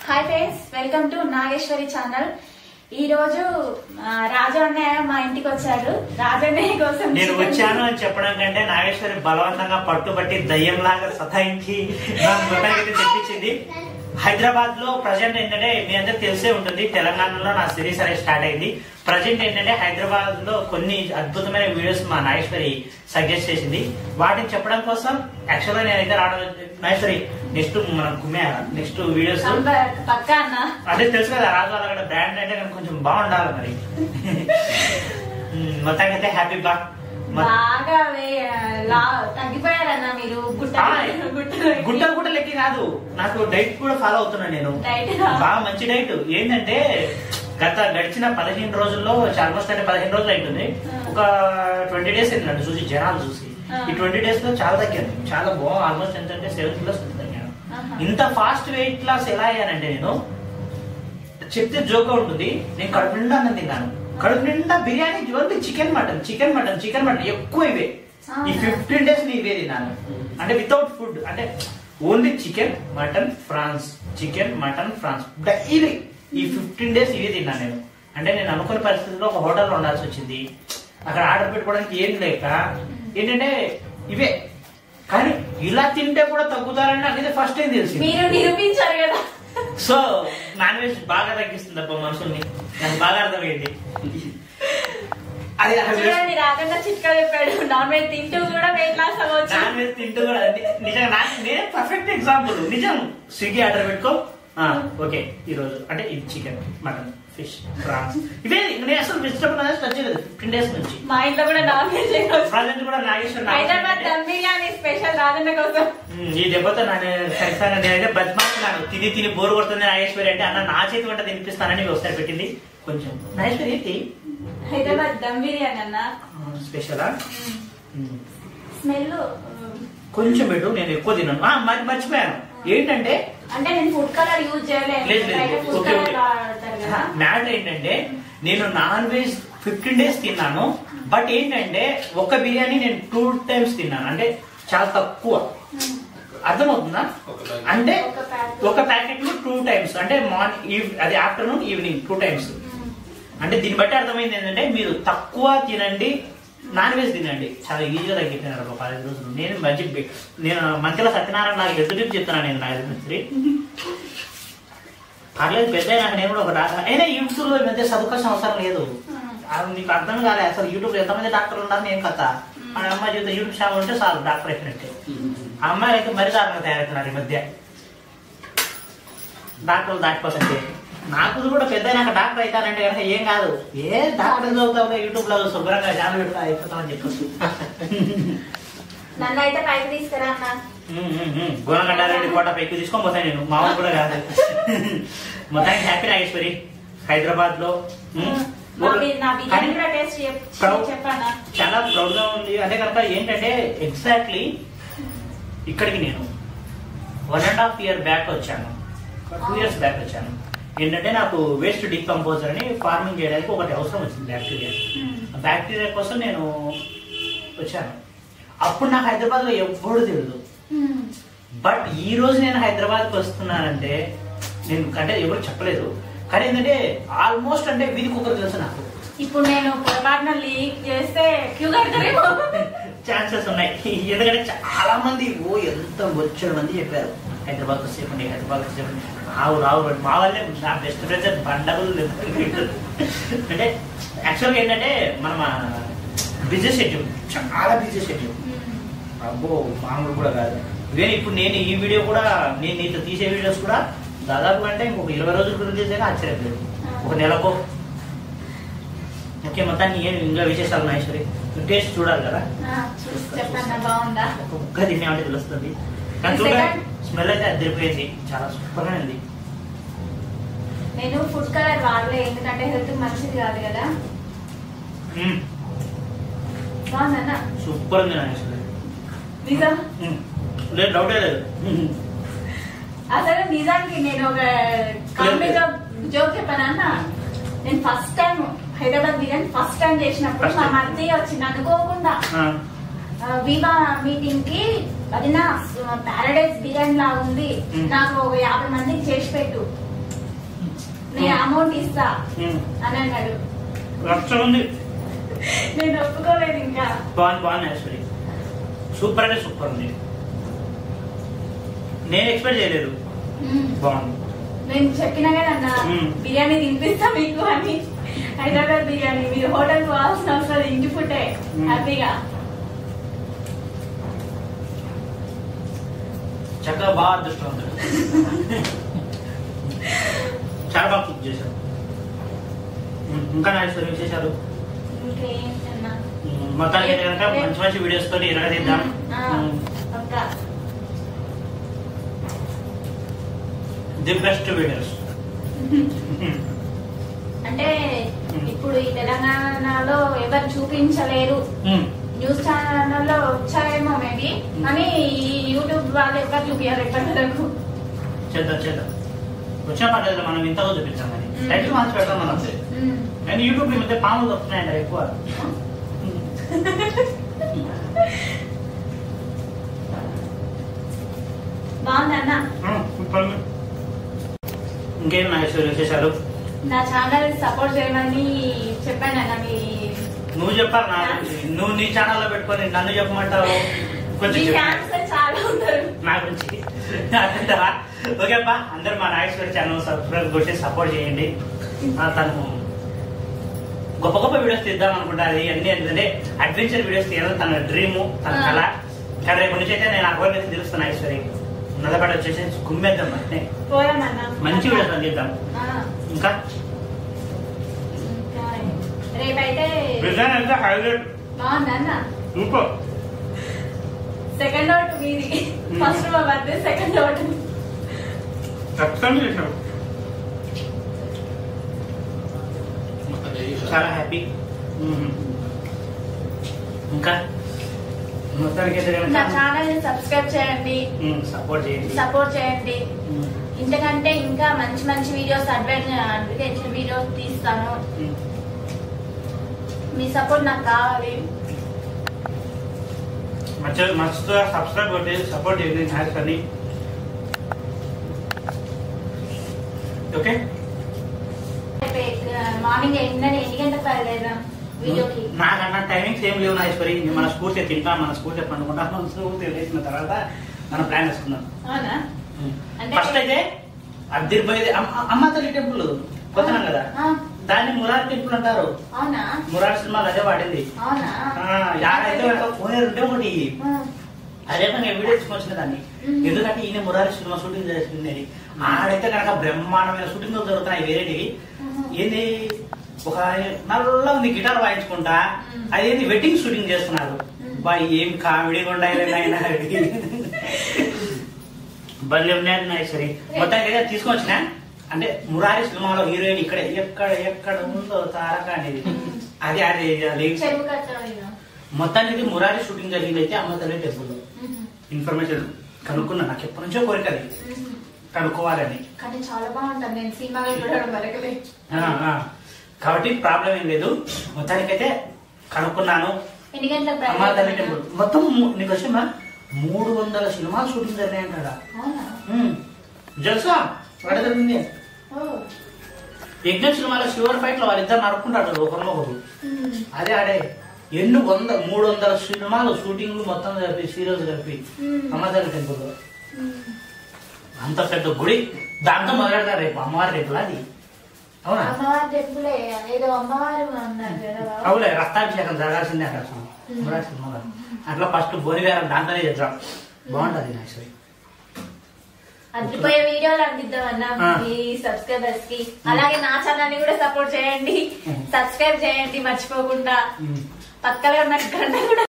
Hi friends welcome to Nageswari channel ఈ రోజు ఆ, రాజు అన్నయ్య మా ఇంటికి వచ్చారు రాజు అన్నయ్య కోసం నేను chicken- వచ్చాను అని చెప్పడం కంటే నాగేశ్వరి బలవంతంగా పట్టుబట్టి దయ్యంలాగా సతాయించి నాకు మొత్తానికి తెప్పించింది హైదరాబాద్ లో ప్రజెంట్ ఏంటంటే మీ అందరికి తెలిసే ఉంటుంది తెలంగాణలో నా సిరీస్ అనేది స్టార్ట్ అయింది ప్రజెంట్ ఏంటంటే హైదరాబాద్ లో కొన్ని అద్భుతమైన వీడియోస్ మా నాగేశ్వరి సజెస్ట్ చేసింది వాటిని చెప్పడం కోసం యాక్చువల్ గా నేనైతే రావడం నాగేశ్వరి నెక్స్ట్ మనం కుమ్మే నెక్స్ట్ వీడియోస్ సంబ- పక్కా అన్న అంటే తెలుసు కదా రాజు అక్కడ బ్రాండ్ అంటే కనుక కొంచెం బాగుండాలి మరి ఉమ్, మొత్తానికైతే హ్యాపీ బా మ- బాగా వే- లా- తగ్గిపోయారన్న మీరు గుట్ట ఆ, గుట్టలు గుట్టలు కూడా లెక్క కాదు నాకు డైట్ కూడా ఫాలో అవుతున్నా నేను డైట్ బాగా మంచి డైట్ ఏంటంటే గత గడిచిన పదిహేను రోజుల్లో ఆల్మోస్ట్ అంటే పదిహేను రోజులు అవుతుంది ఒక ట్వంటీ డేస్ అయిందండి చూసి జనాలు చూసి ఆ. ఈ ట్వంటీ డేస్ లో చాలా తగ్గాను చాలా బాగా ఆల్మోస్ట్ ఎంత అంటే సెవెన్ కిలోస్ తగ్గాను ఆహా. ఇంత ఫాస్ట్ వెయిట్ లాస్ ఎలా అయ్యానంటే నేను చెప్తే జోక్ ఉంటుంది నేను కడుపు నిండా అన్నం తిన్నాను కడుపు నిండా biryani only chicken mutton chicken mutton chicken mutton ఎక్కువ ఇవే ఈ అవునా? ఫిఫ్టీన్ డేస్ ఇవే తిన్నాను అంటే వితౌట్ ఫుడ్ అంటే only chicken mutton prawns chicken mutton prawns daily ఈ ఫిఫ్టీన్ డేస్ ఇవే తిన్నాను నేను అంటే నేను అనుకున్న పరిస్థితుల్లో ఒక హోటల్లో ఉండాల్సి వచ్చింది అక్కడ ఆర్డర్ పెట్టుకోవడానికి ఏం లేక ఏంటంటే ఇవే కానీ ఇలా తింటే కూడా తగ్గుతారని నాకైతే ఫస్ట్ టైం తెలిసింది మీరు నిరూపించారు కదా సో నాన్ వెజ్ బాగా తగ్గిస్తుంది అబ్బా మనుషుల్ని నాకు బాగా అర్థమైంది అది చూడండి రాకుండా చిట్కా చెప్పాడు నాన్ వెజ్ తింటూ కూడా వెయిట్ లాస్ అవ్వచ్చు నాన్ వెజ్ తింటూ కూడా ని- నిజంగా నాకు నేనే పర్ఫెక్ట్ ఎగ్జాంపుల్ నిజం స్విగ్గీ ఆర్డర్ పెట్టుకో ఆ, ఓకే ఈ రోజు అంటే ఇది చికెన్ మటన్ ఫిష్ ప్రాన్స్ ఇవే నేను అసలు వెజిటబుల్ అనేది టచ్ చేయలేదు ఫిఫ్టీన్ డేస్ నుంచి మా ఇంట్లో కూడా నాన్ వెజ్ ప్రజెంట్ కూడా నాగేశ్వర్ హైదరాబాద్ దమ్ బిర్యానీ స్పెషల్ రాజన్న కోసం ఉమ్, ఈ దెబ్బతో నేను ఖచ్చితంగా నేనైతే బతిమాలుతున్నాను తిని తిని బోరు కొడుతుంది నాగేశ్వరి అంటే అన్న నా చేతి వంట తినిపిస్తానని ఒకసారి పెట్టింది కొంచెం నాగేశ్వరి ఏంటి హైదరాబాద్ దమ్ బిర్యానీ అన్న స్పెషలా స్మెల్ కొంచెం పెట్టు నేను ఎక్కువ తిన్నాను ఆ, మరి మర్చిపోయాను ఏంటంటే అంటే నేను ఫుడ్ కలర్ యూజ్ చేయలేదు లేదు బయట లేదు ఫుడ్ ఓకే కలర్ ఓకే వాడతారు కదా మ్యాటర్ ఏంటంటే నేను నాన్ వెజ్ ఫిఫ్టీన్ డేస్ తిన్నాను బట్ ఏంటంటే ఒక బిర్యానీ నేను టూ టైమ్స్ తిన్నాను అంటే చాలా తక్కువ అర్థమవుతుందా అంటే ఒక ప్యాకెట్. ఒక ప్యాకెట్ లో టూ టైమ్స్ అంటే మార్నింగ్ అది ఆఫ్టర్నూన్ ఈవినింగ్ టూ టైమ్స్ అంటే దీన్ని బట్టి అర్థమైంది ఏంటంటే మీరు తక్కువ తినండి నాన్ వెజ్ తినండి చాలా ఈజీగా తగ్గిపోయినారు ఒక పది రోజులు నేను మంచి బి- నేను మంచిగా సత్యనారాయణ నాకు ఎదురు చెప్తున్నాను నేను నాకు మిస్త్రి పర్లేదు పెద్ద నాకు నేను కూడా ఒక డాక్టర్ అయినా యూట్యూబ్ లో ఈ మధ్య చదువుకోవాల్సిన అవసరం లేదు అది నీకు అర్థం కాలే అసలు యూట్యూబ్ లో ఎంతమంది డాక్టర్లు ఉన్నారు నేను కథ మన అమ్మాయి జీవితం యూట్యూబ్ ఛానల్ ఉంటే చాలు డాక్టర్ అయిపోయినట్టే ఆ అమ్మాయి అయితే మరీ దారుణంగా తయారవుతున్నారు ఈ మధ్య డాక్టర్లు దాటిపోతుంటే నాకు కూడా పెద్ద నాకు డాక్టర్ అవుతానంటే కనుక ఏం కాదు ఏ డాక్టర్ చదువుతావు యూట్యూబ్ లో శుభ్రంగా ఛానల్ పెట్టుకో అయిపోతామని చెప్పొచ్చు నన్ను అయితే పైకి తీసుకురా అన్న గుణగండారెడ్డి కోట పైకి తీసుకొని పోతాను నేను మామూలు కూడా కాదు మొత్తానికి హ్యాపీ నాగేశ్వరి హైదరాబాద్ లో ఉమ్, నా బి- నా బిర్యానీ కానీ కూడా టేస్ట్ చెప్- ప్రౌ- చెప్పన్నా చాలా ప్రౌడ్ గా ఉంది అంటే కనుక ఏంటంటే ఎగ్జాక్ట్లీ ఇక్కడికి నేను one and half year back వచ్చాను టూ ఇయర్స్ బ్యాక్ వచ్చాను ఏంటంటే నాకు వేస్ట్ డికంపోజర్ అని ఫార్మింగ్ చేయడానికి ఒకటి అవసరం వచ్చింది బ్యాక్టీరియా ఆ బ్యాక్టీరియా కోసం నేను వచ్చాను అప్పుడు నాకు హైదరాబాద్ లో ఎవ్వడు తెలియదు బట్ ఈ రోజు నేను హైదరాబాద్కి వస్తున్నానంటే నేను అంటే ఎవరు చెప్పలేదు కానీ ఏంటంటే ఆల్మోస్ట్ అంటే వీధికి ఒకరు తెలుసు నాకు ఇప్పుడు నేను పొరపాటున లీక్ చేస్తే క్యూ కడతారేమో ఛాన్సెస్ ఉన్నాయి ఎందుకంటే చాలా మంది ఓ ఎంత వచ్చాడు మంది చెప్పారు హైదరాబాద్ వచ్చేపండి హైదరాబాద్ వచ్చేపండి రావు రావు రావు. మా వాళ్ళే నా బెస్ట్ ఫ్రెండ్స్ బండగులు అంటే యాక్చువల్గా ఏంటంటే మనం బిజీ షెడ్యూల్ చాలా బిజీ షెడ్యూల్ అబ్బో మామూలు కూడా కాదు ఇవే ఇప్పుడు నేను ఈ వీడియో కూడా నేను నీతో తీసే వీడియోస్ కూడా దాదాపు అంటే ఇంకొక ఇరవై రోజులు రిలీజ్ అయినా ఆశ్చర్యం లేదు ఒక నెలకో ఓకే మొత్తాన్ని ఏం ఇంకా విశేషాలు మహేశ్వరి టేస్ట్ చూడాలి కదా ఆ, చూసి చెప్పన్నా బాగుందా ఒక ముక్క తిన్నామంటే తెలుస్తుంది కానీ చూడండి స్మెల్ అయితే అదిరిపోయింది చాలా సూపర్ గా ఉంది నేను ఫుడ్ కలర్ వాడలే ఎందుకంటే హెల్త్ మంచిది కాదు కదా మ్మ్. బాగుందన్న సూపర్ ఉంది నాగేశ్వరి నిజం మ్మ్. లేదు డౌటే లేదు మ్మ్. అసలు నిజానికి నేను ఒక కామెడీ జోక్ జోక్ చెప్పాను అన్న నేను first time Hyderabad biryani first time చేసినప్పుడు First మా time. మధ్య వచ్చింది అనుకోకుండా ఆ, ఆ, వివా మీటింగ్ కి అది నా పారాడైజ్ బిర్యానీ లా ఉంది మ్మ్. నాకు ఒక యాభై మందికి చేసి పెట్టు నేను అమౌంట్ ఇస్తా ఉమ్. అని అన్నాడు రచ్చ ఉంది నేను ఒప్పుకోలేదు ఇంకా బాగుంది బాగుంది యాక్చువల్లీ సూపర్ అంటే సూపర్ ఉంది నేను ఎక్స్పెక్ట్ చేయలేదు మ్మ్. బాగుంది నేను చెప్పినా కదా అన్న మ్మ్. బిర్యానీ తినిపిస్తా మీకు అని హైదరాబాద్ బిర్యానీ మీరు హోటల్ పోవాల్సిన అవసరం లేదు, ఇంటి ఫుడ్డే మ్మ్. హ్యాపీగా చక్కగా బాగా అదృష్టం ఉంది చాలా బాగా కుక్ చేశారు ఉమ్, ఇంకా నా ఐశ్వర్య విశేషాలు ఇంకేంటన్నా ఉమ్, మొత్తానికి అయితే కనుక మంచి మంచి వీడియోస్ తోటి ఇరగదిద్దాం పక్కా ది బెస్ట్ వీడియోస్ అంటే ఇప్పుడు ఈ తెలంగాణలో ఎవరు చూపించలేరు న్యూస్ ఛానల్లో వచ్చాయేమో మేబీ కానీ ఈ యూట్యూబ్ వాళ్ళు ఎవరు చూపించారు ఇప్పటి వరకు చేద్దాం చేద్దాం వచ్చిన పద్ధతిలో మనం ఇంతగా చూపించాం కానీ ఉమ్. టైటిల్ మార్చి పెడతాం మనం అంతే మ్మ్. నేను యూట్యూబ్ ఈ మధ్య పాములు వస్తున్నాయంట ఎక్కువ బాగుందన్న ఇంకేం నా ఐశ్వర్య విశేషాలు నా ఛానల్ సపోర్ట్ చేయమని చెప్పాను అన్న మీ నువ్వు చెప్పాలి నా గురించి. నువ్వు నీ ఛానల్లో పెట్టుకొని నన్ను చెప్పమంటావు కొంచెం మీ చెప్పు. ఫ్యాన్స్ చాలా ఉంటారు నా గురించి అంటావా ఓకేపా అందరు మా నాగేశ్వరి ఛానల్ సబ్స్క్రైబ్ కొట్టి సపోర్ట్ చేయండి ఆ, తను గొప్ప గొప్ప వీడియోస్ తీద్దాం అనుకుంటారు అన్ని ఏంటంటే అడ్వెంచర్ వీడియోస్ తీయాలని తన డ్రీమ్ తన ఆ. కళ కానీ రేపు నుంచి అయితే నేను అగోరికి తెలుస్తాను నాగేశ్వరి నల్లబడి వచ్చేసి కుమ్మేద్దాం అంటే పోయామన్న మంచి వీడియోస్ తీద్దాం ఆ, ఇంకా ఇంకా రేపైతే డిజైన్ అయితే హైలైట్ బాగుందన్న సూపర్ సెకండ్ అవుట్ మీది మ్మ్. ఫస్ట్ మా బర్త్డే సెకండ్ అవుట్ ఖచ్చితంగా చేసావు చాలా హ్యాపీ ఇంకా మొత్తానికి అయితే నా కనుక ఛానల్ ని సబ్స్క్రైబ్ చేయండి సపోర్ట్ చేయండి సపోర్ట్ చేయండి ఉమ్, ఇంతకంటే ఇంకా మంచి మంచి వీడియోస్ అడ్వైజ్ అడ్వకేషన్ వీడియోస్ తీస్తాను ఉమ్. మీ సపోర్ట్ నాకు కావాలి మర్చి మర్చితో సబ్స్క్రైబ్ కొట్టి సపోర్ట్ చేయండి హ్యాష్ అని ఓకే మార్నింగ్ ఎన్ని ఎన్ని గంటలకు బయలుదేరాం వీడియోకి నాకన్నా టైమింగ్స్ ఏం లేవు నాగేశ్వరి మన స్కూర్తి తింటాం మన స్కూర్తి పండుకుంటాం మన స్కూర్తి లేచిన తర్వాత మనం ప్లాన్ వేసుకున్నాం అవునా అంటే- ఫస్ట్ అయితే అద్దరిపోయేది అమ్మ- అమ్మ తల్లి టెంపుల్ కొత్తనం కదా ఆ, దాన్ని మురారి టెంపుల్ అంటారు అవునా మురారి సినిమాలో అదే వాడింది అవునా ఆ, యాడైతే ఒక పోనీ ఉంటే ఒకటి ఆ, అదే పని వీడియో తీసుకొచ్చిన దాన్ని మ్మ్. ఎందుకంటే ఈయన మురారి సినిమా షూటింగ్ చేసింది ఆడైతే కనుక బ్రహ్మాండమైన షూటింగ్ జరుగుతున్నాయి వేరేటివి మ్మ్. ఏంది ఒక నల్ల ఉంది గిటార్ వాయించుకుంటా మ్మ్. అదేంది వెడ్డింగ్ షూటింగ్ చేస్తున్నారు మ్మ్. బా ఏం కామెడీగా ఉండాలి ఆయన భలే ఉన్నాయి నాగేశ్వరి మొత్తానికి అయితే తీసుకొచ్చిన అంటే మురారి సినిమాలో హీరోయిన్ ఇక్కడ ఎక్కడ ఎక్కడ ఉందో తారక అనేది అది అది అది చెరువు కట్ట ఇక. మొత్తానికి మురారి షూటింగ్ జరిగింది అయితే అమ్మ తల్లి టెంపుల్ మ్మ్. ఇన్ఫర్మేషన్ కనుక్కున్నా నాకు ఎప్పటి నుంచో కోరిక అది మ్మ్. కనుక్కోవాలని కానీ చాలా బాగుంటుంది నేను సినిమాలో చూడడం వరకులే ఆ, ఆ. కాబట్టి ప్రాబ్లం ఏం లేదు మొత్తానికైతే కనుక్కున్నాను ఎన్ని గంటలకు అమ్మ తల్లి బయలుదేరాం టెంపుల్ మొత్తం ము- నీకు వచ్చిందా మూడు వందల సినిమాలు షూటింగ్ జరిగాయంటాడా అవునా జల్సా వాడ జరిగింది ఓ యజ్ఞ సినిమాలో శివర్ ఫైట్ లో వాళ్ళిద్దరు నడుపుకుంటారు ఒకరిలో ఒకరు మ్మ్. అదే ఆడే ఎన్ని వంద మూడు వందల సినిమాలు షూటింగ్ మొత్తం కలిపి సీరియల్స్ కలిపి మ్మ్. అమ్మవారి టెంపుల్ లో మ్మ్. అంత పెద్ద గుడి దాంతో మొదలెడతారు రేపు అమ్మవారి టెంపుల్ అది అవునా అమ్మవారి టెంపులే ఏదో అమ్మవారు అన్నారు కదా బాబు. అవులే రక్తాభిషేకం జరగాల్సిందే అక్కడ అసలు. మురారి సినిమాలో. అట్లా ఫస్ట్ బోనివేరం దాంట్లోనే చేద్దాం బాగుంటది నాశ్వరి అదిపోయే వీడియోలు అందిద్దామన్నా ఆ. మీ సబ్స్క్రైబర్స్ కి అలాగే నా ఛానల్ ని కూడా సపోర్ట్ చేయండి ఉం. సబ్స్క్రైబ్ చేయండి మర్చిపోకుండా ఉమ్. పక్కన ఉన్న గంట కూడా